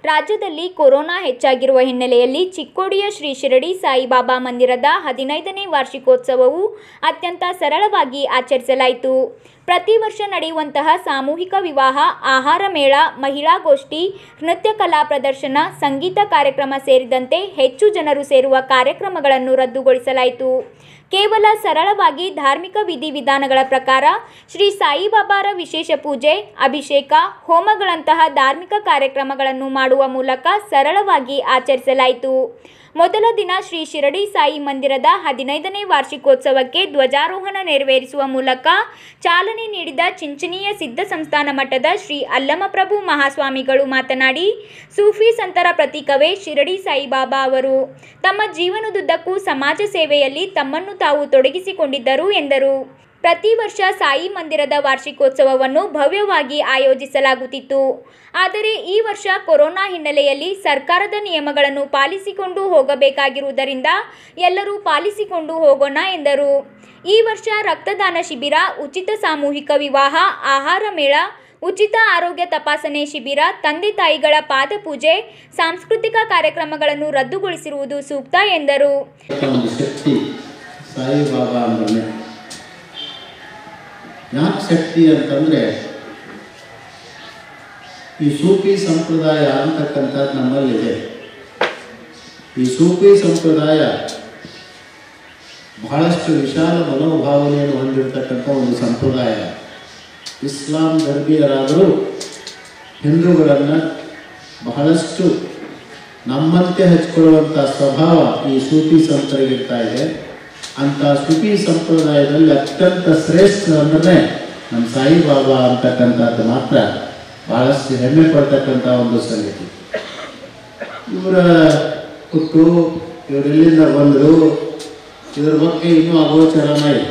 ರಾಜ್ಯದಲ್ಲಿ ಕೊರೋನಾ ಹೆಚ್ಚಾಗಿರುವ ಹಿನ್ನೆಲೆಯಲ್ಲಿ ಚಿಕ್ಕೋಡಿಯ ಶ್ರೀ ಶಿರಡಿ ಸಾಯಿಬಾಬಾ ಮಂದಿರದ ಹದಿನೈದನೇ ವಾರ್ಷಿಕೋತ್ಸವವು ಅತ್ಯಂತ ಸರಳವಾಗಿ ಆಚರಿಸಲಾಯಿತು ಪ್ರತಿ ವರ್ಷ ನಡೆಯುವಂತಹ ಸಾಮೂಹಿಕ ವಿವಾಹ ಆಹಾರ ಮೇಳ ಮಹಿಳಾಗೋಷ್ಠಿ ನೃತ್ಯ ಕಲಾ ಪ್ರದರ್ಶನ ಸಂಗೀತ ಕಾರ್ಯಕ್ರಮ ಸೇರಿದಂತೆ ಹೆಚ್ಚು ಜನರು ಸೇರುವ ಕಾರ್ಯಕ್ರಮಗಳನ್ನು ರದ್ದುಗೊಳಿಸಲಾಯಿತು ಕೇವಲ ಸರಳವಾಗಿ ಧಾರ್ಮಿಕ ವಿಧಿವಿಧಾನಗಳ ಪ್ರಕಾರ ಶ್ರೀ ಸಾಯಿಬಾಬಾರ ವಿಶೇಷ ಪೂಜೆ ಅಭಿಷೇಕ ಹೋಮಗಳಂತಹ ಧಾರ್ಮಿಕ ಕಾರ್ಯಕ್ರಮಗಳನ್ನು ಮಾಡುವ ಮೂಲಕ ಸರಳವಾಗಿ ಆಚರಿಸಲಾಯಿತು ಮೊದಲ ದಿನ ಶ್ರೀ ಶಿರಡಿ ಸಾಯಿ ಮಂದಿರದ ಹದಿನೈದನೇ ವಾರ್ಷಿಕೋತ್ಸವಕ್ಕೆ ಧ್ವಜಾರೋಹಣ ನೆರವೇರಿಸುವ ಮೂಲಕ ಚಾಲನೆ ನೀಡಿದ ಚಿಂಚನೀಯ ಸಿದ್ಧ ಸಂಸ್ಥಾನ ಮಠದ ಶ್ರೀ ಅಲ್ಲಮಪ್ರಭು ಮಹಾಸ್ವಾಮಿಗಳು ಮಾತನಾಡಿ ಸೂಫಿ ಸಂತರ ಪ್ರತೀಕವೇ ಶಿರಡಿ ಸಾಯಿಬಾಬಾ ಅವರು ತಮ್ಮ ಜೀವನದುದ್ದಕ್ಕೂ ಸಮಾಜ ಸೇವೆಯಲ್ಲಿ ತಮ್ಮನ್ನು ತಾವು ತೊಡಗಿಸಿಕೊಂಡಿದ್ದರು ಎಂದರು ಪ್ರತಿ ವರ್ಷ ಸಾಯಿ ಮಂದಿರದ ವಾರ್ಷಿಕೋತ್ಸವವನ್ನು ಭವ್ಯವಾಗಿ ಆಯೋಜಿಸಲಾಗುತ್ತಿತ್ತು ಆದರೆ ಈ ವರ್ಷ ಕೊರೋನಾ ಹಿನ್ನೆಲೆಯಲ್ಲಿ ಸರ್ಕಾರದ ನಿಯಮಗಳನ್ನು ಪಾಲಿಸಿಕೊಂಡು ಹೋಗಬೇಕಾಗಿರುವುದರಿಂದ ಎಲ್ಲರೂ ಪಾಲಿಸಿಕೊಂಡು ಹೋಗೋಣ ಎಂದರು ಈ ವರ್ಷ ರಕ್ತದಾನ ಶಿಬಿರ ಉಚಿತ ಸಾಮೂಹಿಕ ವಿವಾಹ ಆಹಾರ ಮೇಳ ಉಚಿತ ಆರೋಗ್ಯ ತಪಾಸಣೆ ಶಿಬಿರ ತಂದೆ ತಾಯಿಗಳ ಪಾದಪೂಜೆ ಸಾಂಸ್ಕೃತಿಕ ಕಾರ್ಯಕ್ರಮಗಳನ್ನು ರದ್ದುಗೊಳಿಸಿರುವುದು ಸೂಕ್ತ ಎಂದರು ಒಂದು ಶಕ್ತಿ ಸಾಯಿಬಾಬಾ ಅಂದ್ರೆ ಯಾಕೆ ಶಕ್ತಿ ಅಂತಂದರೆ ಈ ಸೂಫಿ ಸಂಪ್ರದಾಯ ಅಂತಕ್ಕಂಥದ್ದು ನಮ್ಮಲ್ಲಿದೆ ಈ ಸೂಫಿ ಸಂಪ್ರದಾಯ ಬಹಳಷ್ಟು ವಿಶಾಲ ಮನೋಭಾವನೆಯನ್ನು ಹೊಂದಿರತಕ್ಕಂಥ ಒಂದು ಸಂಪ್ರದಾಯ ಇಸ್ಲಾಂ ಧರ್ಮೀಯರಾದರೂ ಹಿಂದೂಗಳನ್ನು ಬಹಳಷ್ಟು ನಮ್ಮಂತೆ ಹಚ್ಕೊಳ್ಳುವಂಥ ಸ್ವಭಾವ ಈ ಸೂಫಿ ಸಂತರಿಗಿರ್ತಾ ಇದೆ ಅಂಥ ಸೂಫಿ ಸಂಪ್ರದಾಯದಲ್ಲಿ ಅತ್ಯಂತ ಶ್ರೇಷ್ಠ ಅಂದರೆ ನಮ್ಮ ಸಾಯಿಬಾಬಾ ಅಂತಕ್ಕಂಥದ್ದು ಮಾತ್ರ ಬಹಳಷ್ಟು ಹೆಮ್ಮೆ ಪಡ್ತಕ್ಕಂಥ ಒಂದು ಸಂಗತಿ ಇವರ ಹುಟ್ಟು ಇವರೆಲ್ಲಿಂದ ಬಂದರು ಇದರ ಬಗ್ಗೆ ಇನ್ನೂ ಅಗೋಚರನ ಇದೆ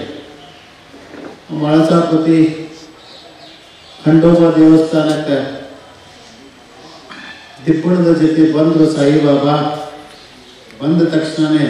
ಮಳಸಾಪತಿ ಖಂಡೋಬಾ ದೇವಸ್ಥಾನಕ್ಕೆ ದಿಬ್ಬಣದ ಜೊತೆ ಬಂದರು ಸಾಯಿಬಾಬಾ ಬಂದ ತಕ್ಷಣವೇ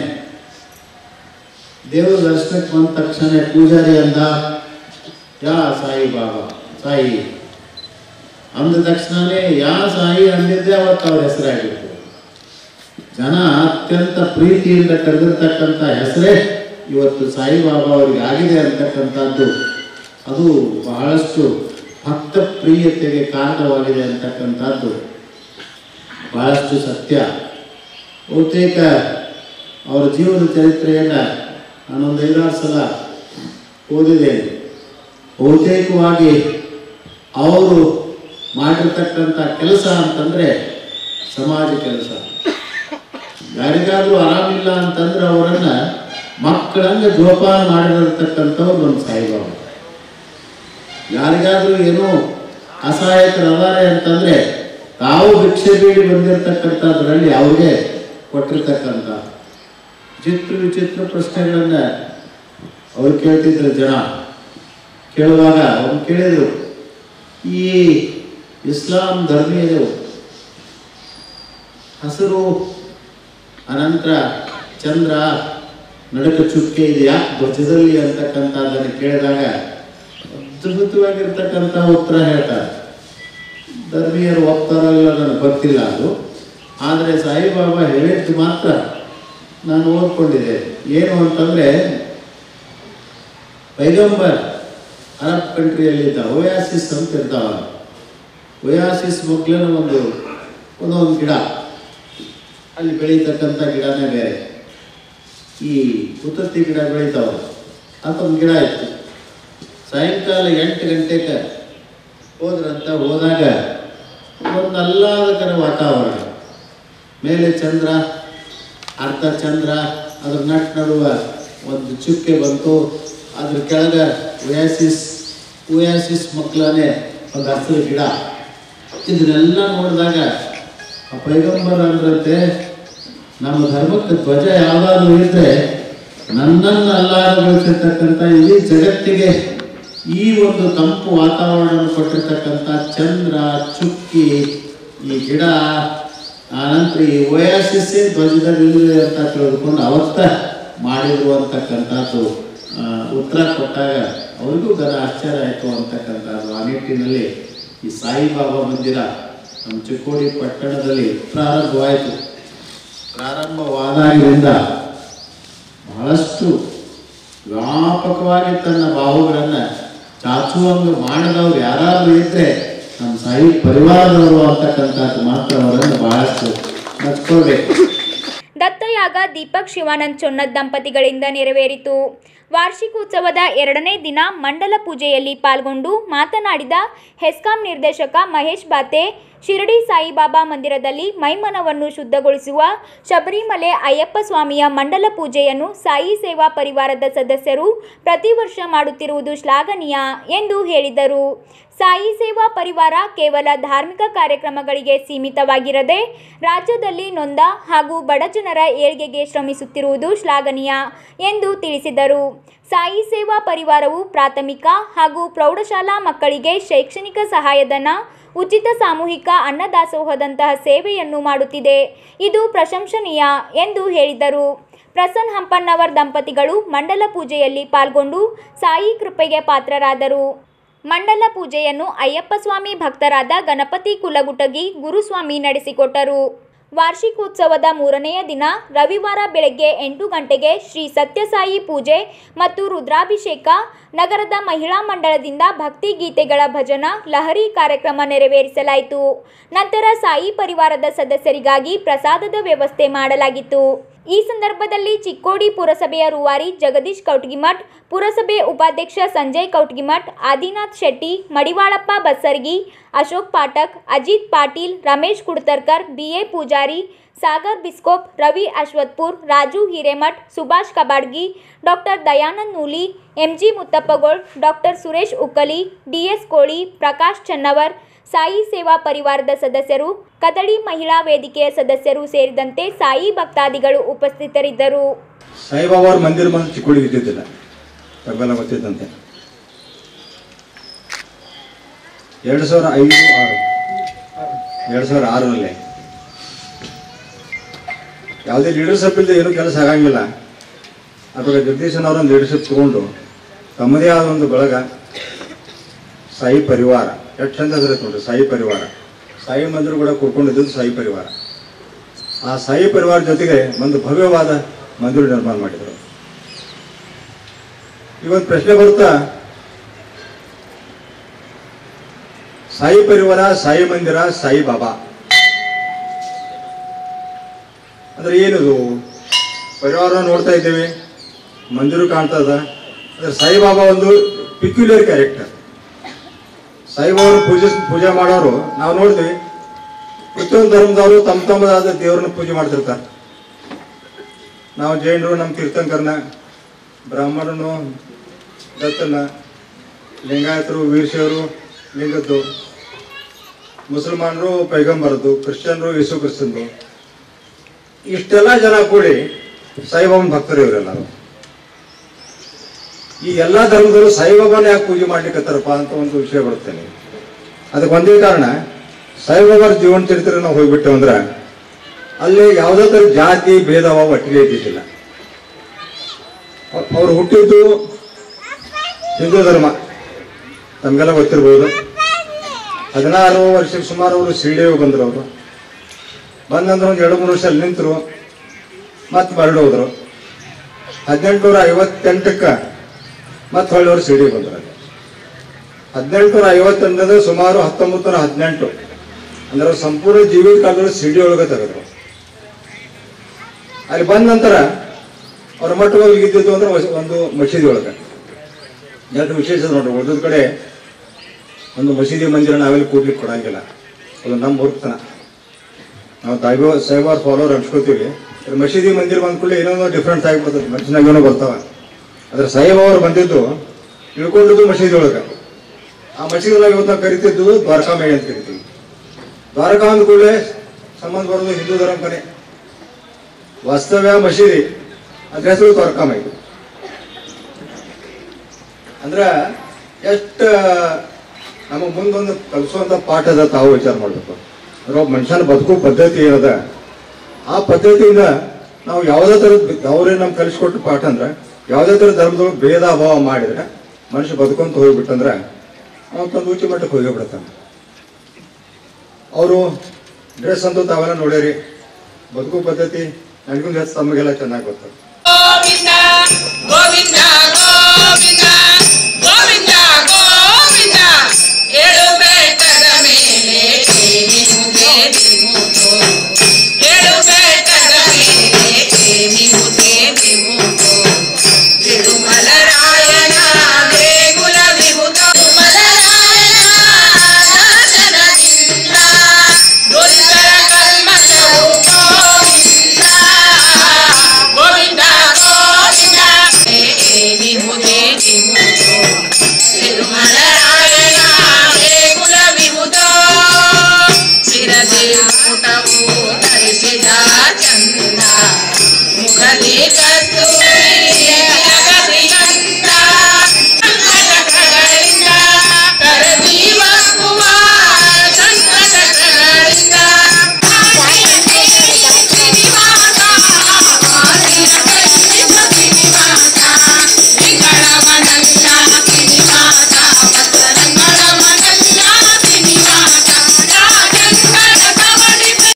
ದೇವರ ದರ್ಶನಕ್ಕೆ ಬಂದ ತಕ್ಷಣ ಪೂಜಾರಿ ಅಂದ ಯಾ ಸಾಯಿಬಾಬಾ ಸಾಯಿ ಅಂದ ತಕ್ಷಣವೇ ಯಾ ಸಾಯಿ ಅಂದಿದ್ದೆ ಅವತ್ತು ಅವ್ರ ಹೆಸರಾಗಿತ್ತು ಜನ ಅತ್ಯಂತ ಪ್ರೀತಿಯಿಂದ ಕರೆದಿರ್ತಕ್ಕಂಥ ಹೆಸರೇ ಇವತ್ತು ಸಾಯಿಬಾಬಾ ಅವರಿಗೆ ಆಗಿದೆ ಅಂತಕ್ಕಂಥದ್ದು ಅದು ಬಹಳಷ್ಟು ಭಕ್ತ ಪ್ರಿಯತೆಗೆ ಕಾರಣವಾಗಿದೆ ಅಂತಕ್ಕಂಥದ್ದು ಬಹಳಷ್ಟು ಸತ್ಯ ಬಹುತೇಕ ಅವರ ಜೀವನ ಚರಿತ್ರೆಯನ್ನು ನಾನೊಂದು ಐದಾರು ಸಲ ಓದಿದ್ದೇನೆ ಬಹುತೇಕವಾಗಿ ಅವರು ಮಾಡಿರ್ತಕ್ಕಂಥ ಕೆಲಸ ಅಂತಂದರೆ ಸಮಾಜ ಕೆಲಸ ಯಾರಿಗಾದ್ರೂ ಆರಾಮಿಲ್ಲ ಅಂತಂದ್ರೆ ಅವರನ್ನು ಮಕ್ಕಳಂಗೆ ಜೋಪಾನ ಮಾಡಿರತಕ್ಕಂಥವ್ರು ನಮ್ಮ ಸಾಯಿಬಾಬಾ ಯಾರಿಗಾದ್ರೂ ಏನೋ ಅಸಹಾಯಕರದಾರೆ ಅಂತಂದ್ರೆ ತಾವು ಭಿಕ್ಷೆ ಬೇಡಿ ಬಂದಿರತಕ್ಕಂಥದ್ರಲ್ಲಿ ಅವ್ರಿಗೆ ಕೊಟ್ಟಿರ್ತಕ್ಕಂಥ ಚಿತ್ರ ವಿಚಿತ್ರ ಪ್ರಶ್ನೆಗಳನ್ನ ಅವ್ರು ಕೇಳ್ತಿದ್ರು ಜನ ಕೇಳುವಾಗ ಅವ್ರು ಕೇಳಿದ್ರು ಈ ಇಸ್ಲಾಂ ಧರ್ಮೀಯರು ಹಸಿರು ಅನಂತರ ಚಂದ್ರ ನಡಕ ಚುಕ್ಕೆ ಇದು ಯಾಕೆ ಧ್ವಜದಲ್ಲಿ ಅಂತಕ್ಕಂಥದ್ದನ್ನು ಕೇಳಿದಾಗ ಅದ್ಭುತವಾಗಿರ್ತಕ್ಕಂಥ ಉತ್ತರ ಹೇಳ್ತಾರೆ ಧರ್ಮೀಯರು ಒಪ್ತಾರೋ ಇಲ್ಲ ನನಗೆ ಗೊತ್ತಿಲ್ಲ ಅದು ಆದರೆ ಸಾಯಿಬಾಬಾ ಹೇಳಿದ್ದು ಮಾತ್ರ ನಾನು ಓದ್ಕೊಂಡಿದ್ದೆ ಏನು ಅಂತಂದರೆ ಪೈಗಂಬರ್ ಅರಬ್ ಕಂಟ್ರಿಯಲ್ಲಿದ್ದ ಒಯಾಸಿಸ್ ಅಂತ ಇರ್ತಾವ ಒಯಾಸಿಸ್ ಮಕ್ಕಳನ್ನ ಒಂದು ಒಂದೊಂದು ಗಿಡ ಅಲ್ಲಿ ಬೆಳೀತಕ್ಕಂಥ ಗಿಡನೇ ಬೇರೆ ಈ ಉತ್ತತ್ತಿ ಗಿಡ ಬೆಳೀತಾವ ಅದೊಂದು ಗಿಡ ಇತ್ತು ಸಾಯಂಕಾಲ ಎಂಟು ಗಂಟೆಗೆ ಹೋದ್ರಂತ ಹೋದಾಗ ಒಂದು ಆಹ್ಲಾದಕರ ವಾತಾವರಣ ಮೇಲೆ ಚಂದ್ರ ಅರ್ಧ ಚಂದ್ರ ಅದ್ರ ನಟ್ ನಡುವ ಒಂದು ಚುಕ್ಕೆ ಬಂತು ಅದ್ರ ಕೆಳಗೆ ಒಯಾಸಿಸ್ ಒಯಾಸಿಸ್ ಮಕ್ಕಳನ್ನೇ ಒಂದು ಹಸಿರು ಗಿಡ ಇದನ್ನೆಲ್ಲ ನೋಡಿದಾಗ ಆ ಪೈಗಂಬರ ಅಂದ್ರಂತೆ ನಮ್ಮ ಧರ್ಮಕ್ಕೆ ಧ್ವಜ ಯಾವಾಗಲೂ ಇದ್ರೆ ನನ್ನನ್ನು ಅಲ್ಲಾಡಗೊಳಿಸಿರ್ತಕ್ಕಂಥ ಇಡೀ ಜಗತ್ತಿಗೆ ಈ ಒಂದು ತಂಪು ವಾತಾವರಣವನ್ನು ಕೊಟ್ಟಿರ್ತಕ್ಕಂಥ ಚಂದ್ರ ಚುಕ್ಕಿ ಈ ಗಿಡ ಆನಂತರ ಈ ಒಯಾಸಿಸ್ಸೇ ಧ್ವಜದಲ್ಲಿ ಅಂತ ತಿಳಿದುಕೊಂಡು ಅವತ್ತ ಮಾಡಿದ್ರು ಅಂತಕ್ಕಂಥದ್ದು ಆ, ಉತ್ತರ ಕೊಟ್ಟಾಗ ಅವ್ರಿಗೂ ಗದ ಆಶ್ಚರ್ಯ ಆಯಿತು ಅಂತಕ್ಕಂಥದ್ದು ಆ ನಿಟ್ಟಿನಲ್ಲಿ ಈ ಸಾಯಿಬಾಬಾ ಮಂದಿರ ನಮ್ಮ ಚಿಕ್ಕೋಡಿ ಪಟ್ಟಣದಲ್ಲಿ ಪ್ರಾರಂಭವಾಯಿತು ಪ್ರಾರಂಭವಾದಾಗಿನಿಂದ ಬಹಳಷ್ಟು ವ್ಯಾಪಕವಾಗಿ ತನ್ನ ಬಾಹುಗಳನ್ನು ಚಾಚುವಂಗ ಮಾಡಿದವ್ರು ಯಾರಾದರೂ ಇದ್ದರೆ ನಮ್ಮ ಸಾಯಿ ಪರಿವಾರದವರು ಅಂತಕ್ಕಂಥದ್ದು ಮಾತ್ರ ಅವರನ್ನು ಬಹಳಷ್ಟು ಮೆಚ್ಕೊಳ್ಬೇಕು ದತ್ತಯಾಗ ದೀಪಕ್ ಶಿವಾನಂದ್ ಚೊನ್ನದ್ ದಂಪತಿಗಳಿಂದ ನೆರವೇರಿತು ವಾರ್ಷಿಕೋತ್ಸವದ ಎರಡನೇ ದಿನ ಮಂಡಲ ಪೂಜೆಯಲ್ಲಿ ಪಾಲ್ಗೊಂಡು ಮಾತನಾಡಿದ ಹೆಸ್ಕಾಂ ನಿರ್ದೇಶಕ ಮಹೇಶ್ ಬಾತೆ ಶಿರಡಿ ಸಾಯಿಬಾಬಾ ಮಂದಿರದಲ್ಲಿ ಮೈಮನವನ್ನು ಶುದ್ಧಗೊಳಿಸುವ ಶಬರಿಮಲೆ ಅಯ್ಯಪ್ಪ ಸ್ವಾಮಿಯ ಮಂಡಲ ಪೂಜೆಯನ್ನು ಸಾಯಿ ಸೇವಾ ಪರಿವಾರದ ಸದಸ್ಯರು ಪ್ರತಿ ವರ್ಷ ಮಾಡುತ್ತಿರುವುದು ಶ್ಲಾಘನೀಯ ಎಂದು ಹೇಳಿದರು ಸಾಯಿ ಸೇವಾ ಪರಿವಾರ ಕೇವಲ ಧಾರ್ಮಿಕ ಕಾರ್ಯಕ್ರಮಗಳಿಗೆ ಸೀಮಿತವಾಗಿರದೆ ರಾಜ್ಯದಲ್ಲಿ ನೊಂದ ಹಾಗೂ ಬಡಜನರ ಏಳ್ಗೆಗೆ ಶ್ರಮಿಸುತ್ತಿರುವುದು ಶ್ಲಾಘನೀಯ ಎಂದು ತಿಳಿಸಿದರು ಸಾಯಿ ಸೇವಾ ಪರಿವಾರವು ಪ್ರಾಥಮಿಕ ಹಾಗೂ ಪ್ರೌಢಶಾಲಾ ಮಕ್ಕಳಿಗೆ ಶೈಕ್ಷಣಿಕ ಸಹಾಯಧನ ಉಚಿತ ಸಾಮೂಹಿಕ ಅನ್ನದಾಸೋಹದಂತಹ ಸೇವೆಯನ್ನು ಮಾಡುತ್ತಿದೆ ಇದು ಪ್ರಶಂಸನೀಯ ಎಂದು ಹೇಳಿದರು ಪ್ರಸನ್ನ ಹಂಪನ್ನವರ್ ದಂಪತಿಗಳು ಮಂಡಲ ಪೂಜೆಯಲ್ಲಿ ಪಾಲ್ಗೊಂಡು ಸಾಯಿ ಕೃಪೆಗೆ ಪಾತ್ರರಾದರು ಮಂಡಲ ಪೂಜೆಯನ್ನು ಅಯ್ಯಪ್ಪ ಸ್ವಾಮಿ ಭಕ್ತರಾದ ಗಣಪತಿ ಕುಲಗುಟಗಿ ಗುರುಸ್ವಾಮಿ ನಡೆಸಿಕೊಟ್ಟರು ವಾರ್ಷಿಕೋತ್ಸವದ ಮೂರನೆಯ ದಿನ ರವಿವಾರ ಬೆಳಗ್ಗೆ ಎಂಟು ಗಂಟೆಗೆ ಶ್ರೀ ಸತ್ಯಸಾಯಿ ಪೂಜೆ ಮತ್ತು ರುದ್ರಾಭಿಷೇಕ ನಗರದ ಮಹಿಳಾ ಮಂಡಳದಿಂದ ಭಕ್ತಿ ಗೀತೆಗಳ ಭಜನ ಲಹರಿ ಕಾರ್ಯಕ್ರಮ ನೆರವೇರಿಸಲಾಯಿತು ನಂತರ ಸಾಯಿ ಪರಿವಾರದ ಸದಸ್ಯರಿಗಾಗಿ ಪ್ರಸಾದದ ವ್ಯವಸ್ಥೆ ಮಾಡಲಾಗಿತ್ತು ಈ ಸಂದರ್ಭದಲ್ಲಿ ಚಿಕ್ಕೋಡಿ ಪುರಸಭೆಯ ರೂವಾರಿ ಜಗದೀಶ್ ಕೌಟ್ಗಿಮಠ್ ಪುರಸಭೆ ಉಪಾಧ್ಯಕ್ಷ Sanjay Koutgimath Adinath Shetty Madivalappa Bassargi Ashok Pathak Ajit Patil Ramesh Kudtarkar BA Pujari Sagar Biskop Ravi Ashwatpur Raju Hiremath Subhash Kabadgi doctor Dayanand Nooli MG Muttappagol doctor Suresh Ukkali DS Koli Prakash ಚನ್ನವರ್ Sai ಸೇವಾ ಪರಿವಾರದ ಸದಸ್ಯರು ಕದಳಿ ಮಹಿಳಾ ವೇದಿಕೆಯ ಸದಸ್ಯರು ಸೇರಿದಂತೆ ಸಾಯಿ ಭಕ್ತಾದಿಗಳು ಉಪಸ್ಥಿತರಿದ್ದರು ಸಾಯಿಬಾಬಾ ಅವ್ರ ಮಂದಿರ ಬಂದು ಚಿಕ್ಕೋಡಿಗೆ ಇದ್ದಿದ್ದಿಲ್ಲ ತಮ್ಮೆಲ್ಲ ಗೊತ್ತಿದ್ದಂತೆ ಎರಡು ಸಾವಿರ ಐದು ಆರು ಎರಡು ಸಾವಿರ ಆರರಲ್ಲಿ ಯಾವುದೇ ಲೀಡರ್ಶಿಪ್ ಇಲ್ಲದೆ ಏನೂ ಕೆಲಸ ಆಗಂಗಿಲ್ಲ ಅವಾಗ ಜಗದೀಶನ್ ಅವರೊಂದು ಲೀಡರ್ಶಿಪ್ ತಗೊಂಡು ತಮ್ಮದೇ ಆದ ಒಂದು ಬಳಗ ಸಾಯಿ ಪರಿವಾರ ಎಷ್ಟು ಚಂದ ಹೆಸರು ನೋಡ್ರಿ ಸಾಯಿ ಪರಿವಾರ ಸಾಯಿ ಮಂದಿರ ಕೂಡ ಕೂಡ್ಕೊಂಡಿದ್ದು ಸಾಯಿ ಪರಿವಾರ ಆ ಸಾಯಿ ಪರಿವಾರ ಜೊತೆಗೆ ಒಂದು ಭವ್ಯವಾದ ಮಂದಿರ ನಿರ್ಮಾಣ ಮಾಡಿದರು ಇವತ್ತು ಪ್ರಶ್ನೆ ಬರುತ್ತಾ ಸಾಯಿ ಪರಿವಾರ ಸಾಯಿ ಮಂದಿರ ಸಾಯಿ ಬಾಬಾ ಅಂದ್ರೆ ಏನದು ಪರಿವಾರ ನೋಡ್ತಾ ಇದ್ದೇವೆ ಮಂದಿರ ಕಾಣ್ತದ ಅಂದ್ರೆ ಸಾಯಿಬಾಬಾ ಒಂದು ಪಿಕ್ಯುಲರ್ ಕ್ಯಾರೆಕ್ಟರ್ ಸಾಯಿಬಾಬಾರು ಪೂಜೆ ಪೂಜೆ ಮಾಡೋರು ನಾವು ನೋಡ್ತೀವಿ ಪ್ರತಿಯೊಂದು ಧರ್ಮದವರು ತಮ್ಮ ತಮ್ಮದಾದ ದೇವರನ್ನ ಪೂಜೆ ಮಾಡ್ತಿರ್ತಾರೆ ನಾವು ಜೈನರು ನಮ್ಮ ತೀರ್ಥಂಕರನ ಬ್ರಾಹ್ಮಣನು ದತ್ತನ ಲಿಂಗಾಯತರು ವೀರಶೈವರು ಲಿಂಗದ್ದು ಮುಸಲ್ಮಾನರು ಪೈಗಂಬರದ್ದು ಕ್ರಿಶ್ಚಿಯನ್ರು ಯೇಸು ಕ್ರಿಸ್ತಂದು ಇಷ್ಟೆಲ್ಲ ಜನ ಕೂಡಿ ಸಾಯಿಬಾಬನ ಭಕ್ತರು ಇವರೆಲ್ಲ ಈ ಎಲ್ಲಾ ಧರ್ಮದವರು ಸಾಯಿಬಾಬಾನ ಯಾಕೆ ಪೂಜೆ ಮಾಡ್ಲಿಕ್ಕತ್ತಾರಪ್ಪ ಅಂತ ಒಂದು ವಿಷಯ ಬರುತ್ತೇನೆ ಅದಕ್ಕೆ ಒಂದೇ ಕಾರಣ ಸಾಯಿಬಾಬಾರ ಜೀವನ ಚರಿತ್ರೆ ನಾವು ಹೋಗ್ಬಿಟ್ಟು ಅಂದ್ರೆ ಅಲ್ಲಿ ಯಾವುದೇ ಥರ ಜಾತಿ ಭೇದ ಭಾವ ಒಟ್ಟಿಗೆ ಇದ್ದಿದ್ದಿಲ್ಲ ಅವ್- ಅವ್ರು ಹುಟ್ಟಿದ್ದು ಹಿಂದೂ ಧರ್ಮ ತಮಗೆಲ್ಲ ಗೊತ್ತಿರ್ಬೋದು ಹದಿನಾರು ವರ್ಷಕ್ಕೆ ಸುಮಾರು ಅವರು ಶಿರಡಿಗೆ ಬಂದರು ಅವರು ಬಂದಂದ್ರೆ ಒಂದು ಎರಡು ಮೂರು ವರ್ಷ ಅಲ್ಲಿ ನಿಂತರು ಮತ್ತೆ ಮರಳಿ ಹೋದ್ರು ಹದಿನೆಂಟುನೂರ ಐವತ್ತೆಂಟಕ್ಕೆ ಮತ್ತೆ ಹೊಳ್ಳಿ ಅವರು ಶಿರಡಿಗೆ ಬಂದರು ಅಲ್ಲಿ ಹದಿನೆಂಟುನೂರ ಐವತ್ತೆಂಟದ ಸುಮಾರು ಹತ್ತೊಂಬತ್ತು ನೂರ ಹದಿನೆಂಟು ಅಂದ್ರೆ ಅವ್ರು ಸಂಪೂರ್ಣ ಜೀವಿತ ಕಾಲದಲ್ಲಿ ಶಿರಡಿ ಒಳಗೆ ತೆಗೆದ್ರು ಅಲ್ಲಿ ಬಂದ ನಂತರ ಅವ್ರ ಮಠ ಒಳಗೆ ಇದ್ದಿದ್ದು ಅಂದ್ರೆ ವಸ- ಒಂದು ಮಸೀದಿ ಒಳಗೆ ಎರಡು ವಿಶೇಷ ನೋಡ್ರಿ ಉಳಿದ ಕಡೆ ಒಂದು ಮಸೀದಿ ಮಂದಿರ ನಾವೆಲ್ಲ ಕೂಡ್ಲಿಕ್ಕೆ ಕೊಡಂಗಿಲ್ಲ ಅದು ನಮ್ಮ ಹುರ್ತನ ನಾವು ದೈವ ಸಾಯಿಬಾರ್ ಫಾಲೋವರ್ ಅನ್ಸ್ಕೋತೀವಿ ಅದ್ರ ಮಸೀದಿ ಮಂದಿರ ಬಂದ ಕೂಡಲೇ ಏನೋ ಡಿಫ್ರೆನ್ಸ್ ಆಗಿಬಿಡ್ತದೆ ಮನುಷ್ಯನಾಗ ಏನೋ ಬರ್ತಾವ ಅದ್ರ ಸಾಯಿಬಾಬರು ಬಂದಿದ್ದು ಇಳ್ಕೊಂಡಿದ್ದು ಮಸೀದಿ ಒಳಗೆ ಆ ಮಸೀದಿ ಒಳಗೆ ಇವತ್ತು ನಾವು ಕರಿತಿದ್ದು ದ್ವಾರಕಾಮೇಳಿ ಅಂತ ಕರಿತೀವಿ ದ್ವಾರಕಾ ಅಂದ ಕೂಡಲೇ ಸಂಬಂಧ ಬರೋದು ಹಿಂದೂ ಧರ್ಮ ಕನೆ ವಾಸ್ತವ್ಯ ಮಸೀದಿ ಅದ್ರ ಹೆಸರು ದ್ವಾರಕಾಮೈ ಅಂದ್ರ ಎಷ್ಟ ನಮಗೆ ಮುಂದೊಂದು ಕಲಿಸುವಂತ ಪಾಠ ಅದ ತಾವು ವಿಚಾರ ಮಾಡ್ಬೇಕು ಅಂದ್ರೆ ಒಬ್ಬ ಮನುಷ್ಯನ ಬದುಕು ಪದ್ಧತಿ ಏನದ ಆ ಪದ್ಧತಿಯಿಂದ ನಾವು ಯಾವುದೇ ಥರದ ಅವರೇ ನಮ್ಗೆ ಕಲಿಸ್ಕೊಟ್ಟ ಪಾಠ ಅಂದ್ರೆ ಯಾವುದೇ ಥರ ಧರ್ಮದೊಳಗೆ ಭೇದ ಅಭಾವ ಮಾಡಿದ್ರೆ ಮನುಷ್ಯ ಬದುಕೊಂತ ಹೋಗ್ಬಿಟ್ಟಂದ್ರೆ ಅವನು ತಂದು ಉಚ್ಚ ಮಟ್ಟಕ್ಕೆ ಹೋಗಿ ಬಿಡ್ತಾನೆ ಅವರು ಡ್ರೆಸ್ ಅಂತೂ ತಾವೆಲ್ಲ ನೋಡ್ಯಾರಿ ಬದುಕು ಪದ್ಧತಿ ನನಗೂ ಹೆಚ್ಚು ತಮಗೆಲ್ಲ ಚೆನ್ನಾಗಿ ಗೊತ್ತು ಗೋವಿಂದ ಗೋವಿಂದ ಗೋವಿಂದ